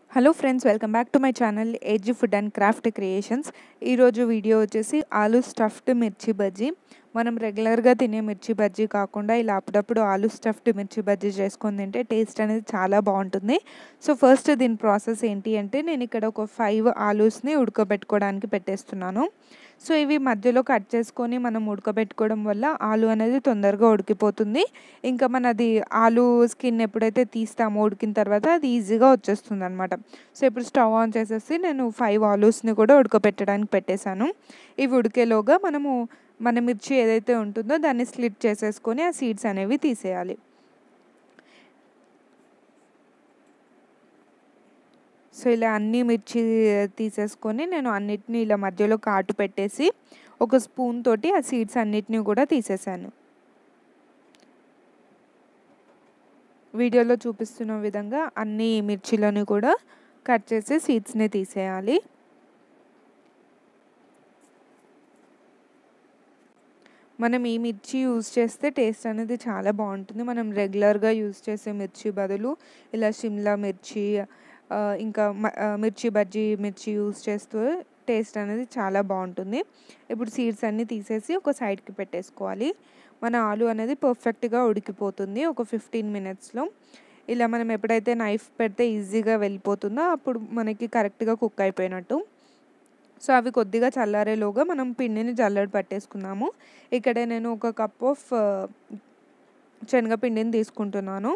hello friends welcome back to my channel AG food and craft creations ఈరోజు video వచ్చేసి aloo stuffed mirchi bajji మనం రెగ్యులర్గా తినే మిర్చి బజ్జీ కాకుండా ఇలా అప్పుడప్పుడు ఆలు స్టఫ్డ్ మిర్చి బజ్జీ చేసుకొని తింటే టేస్ట్ అనేది చాలా బాగుంటుంది సో ఫస్ట్ దీని ప్రాసెస్ ఏంటి అంటే నేను ఇక్కడ ఒక ఫైవ్ ఆలూస్ని ఉడకబెట్టుకోవడానికి పెట్టేస్తున్నాను సో ఇవి మధ్యలో కట్ చేసుకొని మనం ఉడకబెట్టుకోవడం వల్ల ఆలు అనేది తొందరగా ఉడికిపోతుంది ఇంకా మనది ఆలు స్కిన్ ఎప్పుడైతే తీస్తామో ఉడికిన తర్వాత అది ఈజీగా వచ్చేస్తుంది అనమాట సో ఇప్పుడు స్టవ్ ఆన్ చేసేసి నేను ఫైవ్ ఆలూస్ని కూడా ఉడకబెట్టడానికి పెట్టేశాను ఇవి ఉడికేలోగా మనము మన మిర్చి ఏదైతే ఉంటుందో దాన్ని స్లిట్ చేసేసుకొని ఆ సీడ్స్ అనేవి తీసేయాలి సో ఇలా అన్ని మిర్చి తీసేసుకొని నేను అన్నిటిని ఇలా మధ్యలో కాటు పెట్టేసి ఒక స్పూన్ తోటి ఆ సీడ్స్ అన్నిటిని కూడా తీసేసాను వీడియోలో చూపిస్తున్న విధంగా అన్ని మిర్చిలను కూడా కట్ చేసి సీడ్స్ని తీసేయాలి మనం ఈ మిర్చి యూజ్ చేస్తే టేస్ట్ అనేది చాలా బాగుంటుంది మనం రెగ్యులర్గా యూజ్ చేసే మిర్చి బదులు ఇలా షిమ్లా మిర్చి ఇంకా మిర్చి బజ్జీ మిర్చి యూజ్ చేస్తూ టేస్ట్ అనేది చాలా బాగుంటుంది ఇప్పుడు సీడ్స్ అన్నీ తీసేసి ఒక సైడ్కి పెట్టేసుకోవాలి మన ఆలు అనేది పర్ఫెక్ట్గా ఉడికిపోతుంది ఒక ఫిఫ్టీన్ మినిట్స్లో ఇలా మనం ఎప్పుడైతే నైఫ్ పెడితే ఈజీగా వెళ్ళిపోతుందో అప్పుడు మనకి కరెక్ట్గా కుక్ అయిపోయినట్టు సో అవి కొద్దిగా చల్లారేలోగా మనం పిండిని జల్లడి పట్టేసుకుందాము ఇక్కడే నేను ఒక కప్ ఆఫ్ శనగపిండిని తీసుకుంటున్నాను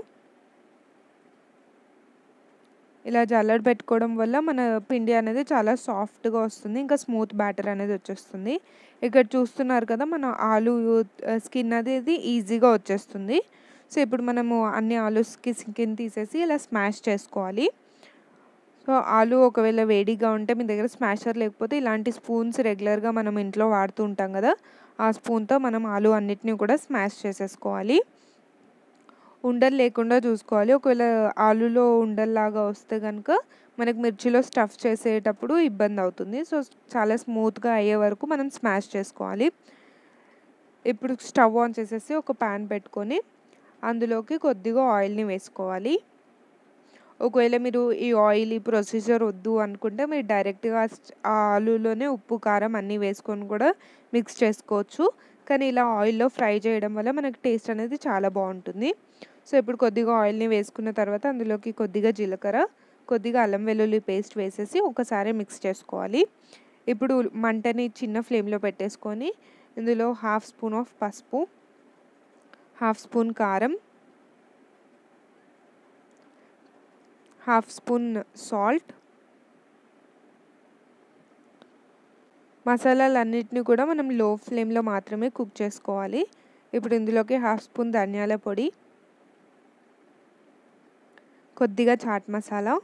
ఇలా జల్లడి పెట్టుకోవడం వల్ల మన పిండి అనేది చాలా సాఫ్ట్గా వస్తుంది ఇంకా స్మూత్ బ్యాటర్ అనేది వచ్చేస్తుంది ఇక్కడ చూస్తున్నారు కదా మన ఆలు స్కిన్ అనేది ఈజీగా వచ్చేస్తుంది సో ఇప్పుడు మనము అన్ని ఆలూస్కి స్కిన్ తీసేసి ఇలా స్మాష్ చేసుకోవాలి సో ఆలు ఒకవేళ వేడిగా ఉంటే మీ దగ్గర స్మాషర్ లేకపోతే ఇలాంటి స్పూన్స్ రెగ్యులర్గా మనం ఇంట్లో వాడుతూ ఉంటాం కదా ఆ స్పూన్తో మనం ఆలు అన్నిటినీ కూడా స్మాష్ చేసేసుకోవాలి ఉండలు లేకుండా చూసుకోవాలి ఒకవేళ ఆలులో ఉండల్లాగా వస్తే కనుక మనకు మిర్చిలో స్టఫ్ చేసేటప్పుడు ఇబ్బంది అవుతుంది సో చాలా స్మూత్గా అయ్యే వరకు మనం స్మాష్ చేసుకోవాలి ఇప్పుడు స్టవ్ ఆన్ చేసేసి ఒక ప్యాన్ పెట్టుకొని అందులోకి కొద్దిగా ఆయిల్ని వేసుకోవాలి ఒకవేళ మీరు ఈ ఆయిల్ ఈ ప్రొసీజర్ వద్దు అనుకుంటే మీరు డైరెక్ట్గా ఆ ఆలులోనే ఉప్పు కారం అన్నీ వేసుకొని కూడా మిక్స్ చేసుకోవచ్చు కానీ ఇలా ఆయిల్లో ఫ్రై చేయడం వల్ల మనకి టేస్ట్ అనేది చాలా బాగుంటుంది సో ఇప్పుడు కొద్దిగా ఆయిల్ని వేసుకున్న తర్వాత అందులోకి కొద్దిగా జీలకర్ర కొద్దిగా అల్లం వెల్లుల్లి పేస్ట్ వేసేసి ఒకసారి మిక్స్ చేసుకోవాలి ఇప్పుడు మంటని చిన్న ఫ్లేమ్లో పెట్టేసుకొని ఇందులో హాఫ్ స్పూన్ ఆఫ్ పసుపు హాఫ్ స్పూన్ కారం హాఫ్ స్పూన్ సాల్ట్ మసాలాలన్నిటిని కూడా మనం లో ఫ్లేమ్లో మాత్రమే కుక్ చేసుకోవాలి ఇప్పుడు ఇందులోకి హాఫ్ స్పూన్ ధనియాల పొడి కొద్దిగా చాట్ మసాలా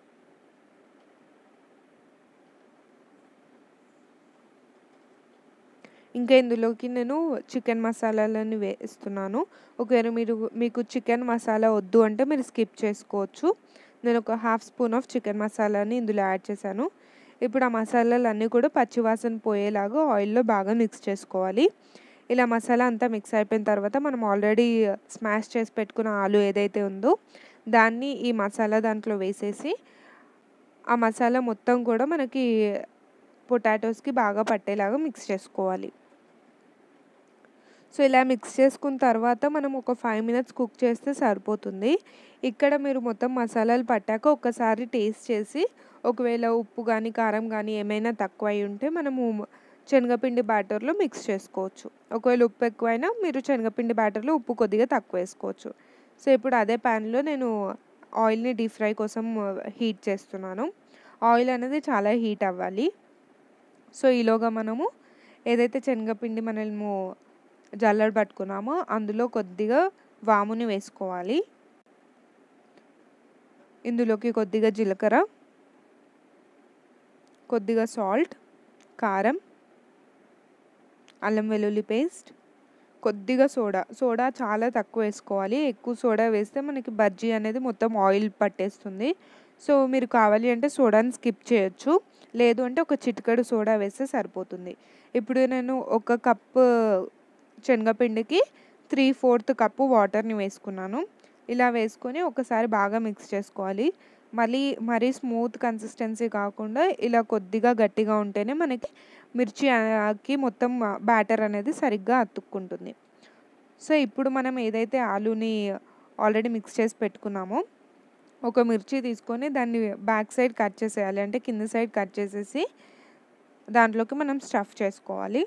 ఇంకా ఇందులోకి నేను చికెన్ మసాలాలని వేస్తున్నాను ఒకవేళ మీరు మీకు చికెన్ మసాలా వద్దు అంటే మీరు స్కిప్ చేసుకోవచ్చు నేను ఒక హాఫ్ స్పూన్ ఆఫ్ చికెన్ మసాలాని ఇందులో యాడ్ చేశాను ఇప్పుడు ఆ మసాలాలు అన్నీ కూడా పచ్చివాసన పోయేలాగా ఆయిల్లో బాగా మిక్స్ చేసుకోవాలి ఇలా మసాలా అంతా మిక్స్ అయిపోయిన తర్వాత మనం ఆల్రెడీ స్మాష్ చేసి పెట్టుకున్న ఆలు ఏదైతే ఉందో దాన్ని ఈ మసాలా దాంట్లో వేసేసి ఆ మసాలా మొత్తం కూడా మనకి పొటాటోస్కి బాగా పట్టేలాగా మిక్స్ చేసుకోవాలి సో ఇలా మిక్స్ చేసుకున్న తర్వాత మనం ఒక ఫైవ్ మినిట్స్ కుక్ చేస్తే సరిపోతుంది ఇక్కడ మీరు మొత్తం మసాలాలు పట్టాక ఒకసారి టేస్ట్ చేసి ఒకవేళ ఉప్పు కానీ కారం కానీ ఏమైనా తక్కువ అయి ఉంటే మనము శనగపిండి బ్యాటర్లో మిక్స్ చేసుకోవచ్చు ఒకవేళ ఉప్పు ఎక్కువైనా మీరు శనగపిండి బ్యాటర్లో ఉప్పు కొద్దిగా తక్కువ వేసుకోవచ్చు సో ఇప్పుడు అదే ప్యాన్లో నేను ఆయిల్ని డీప్ ఫ్రై కోసం హీట్ చేస్తున్నాను ఆయిల్ అనేది చాలా హీట్ అవ్వాలి సో ఈలోగా మనము ఏదైతే శనగపిండి మనము జల్లడి పట్టుకున్నామో అందులో కొద్దిగా వాముని వేసుకోవాలి ఇందులోకి కొద్దిగా జీలకర్ర కొద్దిగా సాల్ట్ కారం అల్లం వెల్లుల్లి పేస్ట్ కొద్దిగా సోడా సోడా చాలా తక్కువ వేసుకోవాలి ఎక్కువ సోడా వేస్తే మనకి బజ్జీ అనేది మొత్తం ఆయిల్ పట్టేస్తుంది సో మీరు కావాలి అంటే సోడాని స్కిప్ చేయొచ్చు లేదు అంటే ఒక చిటికెడు సోడా వేస్తే సరిపోతుంది ఇప్పుడు నేను ఒక కప్పు శనగపిండికి త్రీ ఫోర్త్ కప్పు వాటర్ని వేసుకున్నాను ఇలా వేసుకొని ఒకసారి బాగా మిక్స్ చేసుకోవాలి మళ్ళీ మరీ స్మూత్ కన్సిస్టెన్సీ కాకుండా ఇలా కొద్దిగా గట్టిగా ఉంటేనే మనకి మిర్చి ఆకి మొత్తం బ్యాటర్ అనేది సరిగ్గా అతుక్కుంటుంది సో ఇప్పుడు మనం ఏదైతే ఆలూని ఆల్రెడీ మిక్స్ చేసి పెట్టుకున్నామో ఒక మిర్చి తీసుకొని దాన్ని బ్యాక్ సైడ్ కట్ చేసేయాలి అంటే కింద సైడ్ కట్ చేసేసి దాంట్లోకి మనం స్టఫ్ చేసుకోవాలి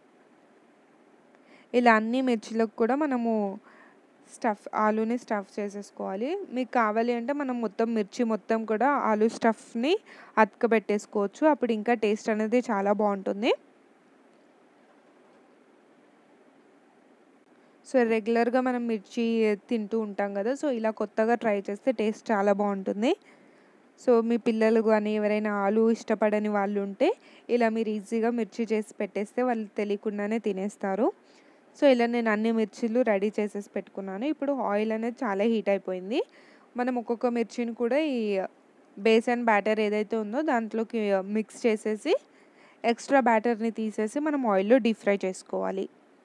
ఇలా అన్ని మిర్చిలకు కూడా మనము స్టఫ్ ఆలూని స్టఫ్ చేసేసుకోవాలి మీకు కావాలి అంటే మనం మొత్తం మిర్చి మొత్తం కూడా ఆలూ స్టఫ్ని అతకబెట్టేసుకోవచ్చు అప్పుడు ఇంకా టేస్ట్ అనేది చాలా బాగుంటుంది సో రెగ్యులర్గా మనం మిర్చి తింటూ ఉంటాం కదా సో ఇలా కొత్తగా ట్రై చేస్తే టేస్ట్ చాలా బాగుంటుంది సో మీ పిల్లలు కానీ ఎవరైనా ఆలు ఇష్టపడని వాళ్ళు ఉంటే ఇలా మీరు ఈజీగా మిర్చి చేసి పెట్టేస్తే వాళ్ళు తెలియకుండానే తినేస్తారు సో ఇలా నేను అన్ని మిర్చీలు రెడీ చేసేసి పెట్టుకున్నాను ఇప్పుడు ఆయిల్ అనేది చాలా హీట్ అయిపోయింది మనం ఒక్కొక్క మిర్చిని కూడా ఈ బేసన్ బ్యాటర్ ఏదైతే ఉందో దాంట్లోకి మిక్స్ చేసేసి ఎక్స్ట్రా బ్యాటర్ని తీసేసి మనం ఆయిల్లో డీప్ ఫ్రై చేసుకోవాలి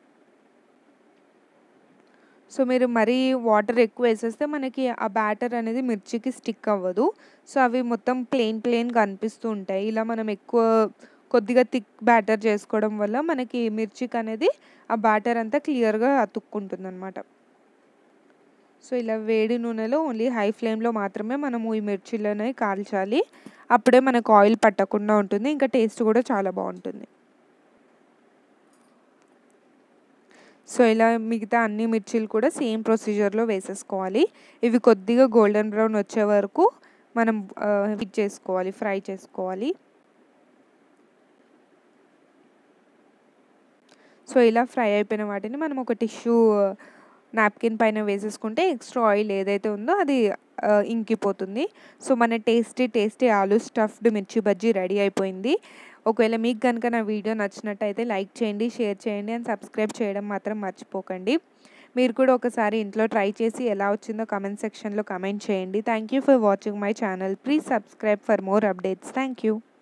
సో మీరు మరీ వాటర్ ఎక్కువ వేసేస్తే మనకి ఆ బ్యాటర్ అనేది మిర్చికి స్టిక్ అవ్వదు సో అవి మొత్తం ప్లెయిన్ ప్లెయిన్గా అనిపిస్తూ ఉంటాయి ఇలా మనం ఎక్కువ కొద్దిగా థిక్ బ్యాటర్ చేసుకోవడం వల్ల మనకి మిర్చికి అనేది ఆ బ్యాటర్ అంతా క్లియర్గా అతుక్కుంటుంది అనమాట సో ఇలా వేడి నూనెలో ఓన్లీ హై ఫ్లేమ్లో మాత్రమే మనము ఈ మిర్చిలని కాల్చాలి అప్పుడే మనకు ఆయిల్ పట్టకుండా ఉంటుంది ఇంకా టేస్ట్ కూడా చాలా బాగుంటుంది సో ఇలా మిగతా అన్ని మిర్చీలు కూడా సేమ్ ప్రొసీజర్లో వేసేసుకోవాలి ఇవి కొద్దిగా గోల్డెన్ బ్రౌన్ వచ్చే వరకు మనం హిట్ చేసుకోవాలి ఫ్రై చేసుకోవాలి సో ఇలా ఫ్రై అయిపోయిన వాటిని మనం ఒక టిష్యూ నాప్కిన్ పైన వేసేసుకుంటే ఎక్స్ట్రా ఆయిల్ ఏదైతే ఉందో అది ఇంకిపోతుంది సో మన tasty tasty aloo stuffed mirchi bajji ready అయిపోయింది ఒకవేళ మీకు కనుక నా వీడియో నచ్చినట్టయితే లైక్ చేయండి షేర్ చేయండి అండ్ సబ్స్క్రైబ్ చేయడం మాత్రం మర్చిపోకండి మీరు కూడా ఒకసారి ఇంట్లో ట్రై చేసి ఎలా వచ్చిందో కమెంట్ సెక్షన్లో కమెంట్ చేయండి thank you for watching my channel please subscribe for more updates thank you